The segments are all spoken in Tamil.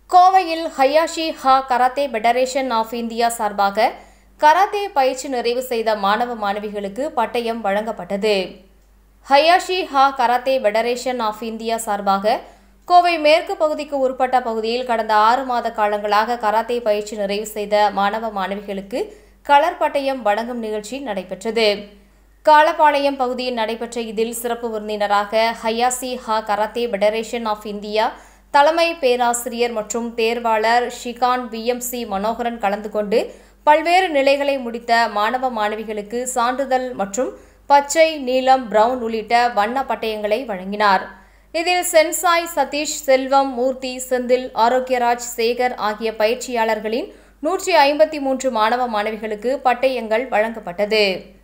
கோவையில் ஹயாஷி ஹா கராத்தே ஃபெடரேஷன் ஆஃப் இந்தியா சார்பாக கராத்தே பயிற்சி நிறைவு செய்த மாணவ மாணவிகளுக்கு பட்டயம் வழங்கப்பட்டது ஹயாஷி ஹா கராத்தே ஃபெடரேஷன் ஆஃப் இந்தியா சார்பாக கோவை மேற்கு பகுதிக்கு உட்பட்ட பகுதியில் கடந்த ஆறு மாத காலங்களாக கராத்தே பயிற்சி நிறைவு செய்த மாணவ மாணவிகளுக்கு கலர் பட்டயம் வழங்கும் நிகழ்ச்சி நடைபெற்றது காலப்பாளையம் பகுதியில் நடைபெற்ற இதில் சிறப்பு விருந்தினராக ஹயாசி ஹா கராத்தே ஃபெடரேஷன் ஆஃப் இந்தியா தலைமை பேராசிரியர் மற்றும் தேர்வாளர் ஷிகான் விஎம்சி மனோகரன் கலந்து கொண்டு பல்வேறு நிலைகளை முடித்த மாணவ மாணவிகளுக்கு சான்றிதழ் மற்றும் பச்சை நீலம் பிரவுன் உள்ளிட்ட வண்ண பட்டயங்களை வழங்கினார் இதில் சென்சாய் சதீஷ் செல்வம் மூர்த்தி செந்தில் ஆரோக்கியராஜ் சேகர் ஆகிய பயிற்சியாளர்களின் நூற்றி ஐம்பத்தி மூன்று மாணவ மாணவிகளுக்கு பட்டயங்கள் வழங்கப்பட்டது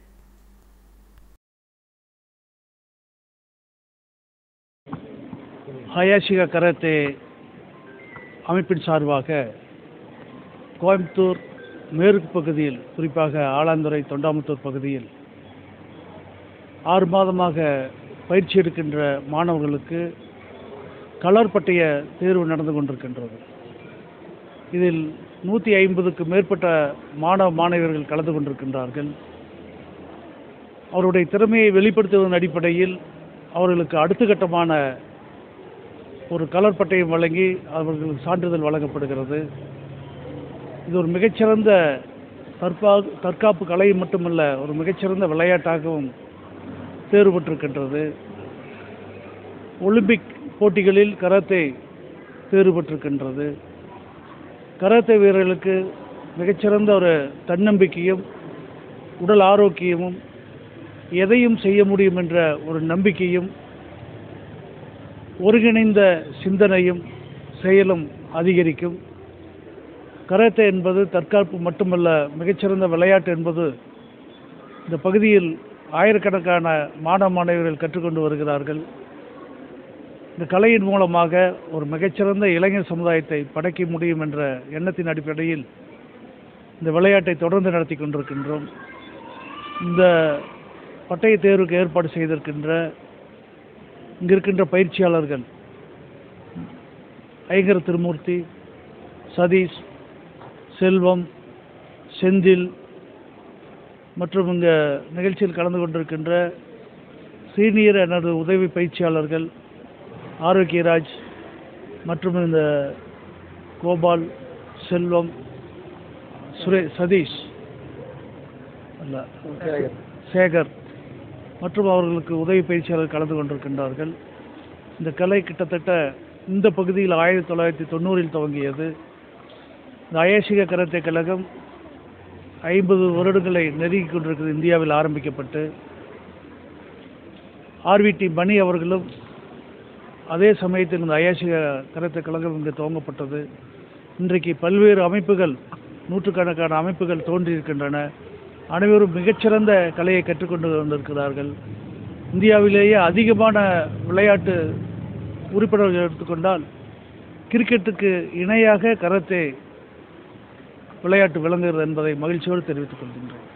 ஹயாஷிகா கராத்தே அமைப்பின் சார்பாக கோயம்புத்தூர் மேற்கு பகுதியில் குறிப்பாக ஆலாந்துறை தொண்டாமுத்தூர் பகுதியில் ஆறு மாதமாக பயிற்சி எடுக்கின்ற மாணவர்களுக்கு கலர் பட்டய தேர்வு நடந்து கொண்டிருக்கின்றது இதில் நூற்றி ஐம்பதுக்கு மேற்பட்ட மாணவ மாணவியர்கள் கலந்து கொண்டிருக்கின்றார்கள் அவருடைய திறமையை வெளிப்படுத்துவதன் அடிப்படையில் அவர்களுக்கு அடுத்த கட்டமான ஒரு கலர் பட்டயம் வழங்கி அவர்களுக்கு சான்றிதழ் வழங்கப்படுகிறது இது ஒரு மிகச்சிறந்த தற்பா தற்காப்பு கலை மட்டுமல்ல ஒரு மிகச்சிறந்த விளையாட்டாகவும் தேர்வு பெற்றிருக்கின்றது ஒலிம்பிக் போட்டிகளில் கராத்தே தேர்வு பெற்றிருக்கின்றது கராத்தே வீரர்களுக்கு மிகச்சிறந்த ஒரு தன்னம்பிக்கையும் உடல் ஆரோக்கியமும் எதையும் செய்ய முடியும் என்ற ஒரு நம்பிக்கையும் ஒருங்கிணைந்த சிந்தனையும் செயலும் அதிகரிக்கும் கராத்தே என்பது தற்காப்பு மட்டுமல்ல மிகச்சிறந்த விளையாட்டு என்பது இந்த பகுதியில் ஆயிரக்கணக்கான மாணவ மாணவியர்கள் கற்றுக்கொண்டு வருகிறார்கள் இந்த கலையின் மூலமாக ஒரு மிகச்சிறந்த இளைஞர் சமுதாயத்தை படைக்க முடியும் என்ற எண்ணத்தின் அடிப்படையில் இந்த விளையாட்டை தொடர்ந்து நடத்தி கொண்டிருக்கின்றோம் இந்த பட்டய தேர்வுக்கு ஏற்பாடு செய்திருக்கின்ற இங்க இருக்கின்ற பயிற்சியாளர்கள் ஐங்கர் திருமூர்த்தி சதீஷ் செல்வம் செந்தில் மற்றும் இங்கே நிகழ்ச்சியில் கலந்து கொண்டிருக்கின்ற சீனியர் எனது உதவி பயிற்சியாளர்கள் ஆரோக்கியராஜ் மற்றும் இந்த கோபால் செல்வம் சுரே சதீஷ் அல்ல சேகர் மற்றும் அவர்களுக்கு உதவி பயிற்சியாளர் கலந்து கொண்டிருக்கின்றார்கள் இந்த கலை கிட்டத்தட்ட இந்த பகுதியில் ஆயிரத்தி தொள்ளாயிரத்தி தொண்ணூறில் துவங்கியது இந்த அயேசிக கராத்தே கழகம் ஐம்பது வருடங்களை நெருங்கி கொண்டிருக்கிறது இந்தியாவில் ஆரம்பிக்கப்பட்டு ஆர்விடி மணி அவர்களும் அதே சமயத்தில் இந்த அயாசிக கராத்தே கழகம் இங்கு துவங்கப்பட்டது இன்றைக்கு பல்வேறு அமைப்புகள் நூற்றுக்கணக்கான அமைப்புகள் தோன்றியிருக்கின்றன அனைவரும் மிகச்சிறந்த கலையை கற்றுக்கொண்டு வந்திருக்கிறார்கள் இந்தியாவிலேயே அதிகமான விளையாட்டு உறுப்பினர்கள் எடுத்துக்கொண்டால் கிரிக்கெட்டுக்கு இணையாக கராத்தே விளையாட்டு விளங்குகிறது என்பதை மகிழ்ச்சியோடு தெரிவித்துக் கொள்கின்றேன்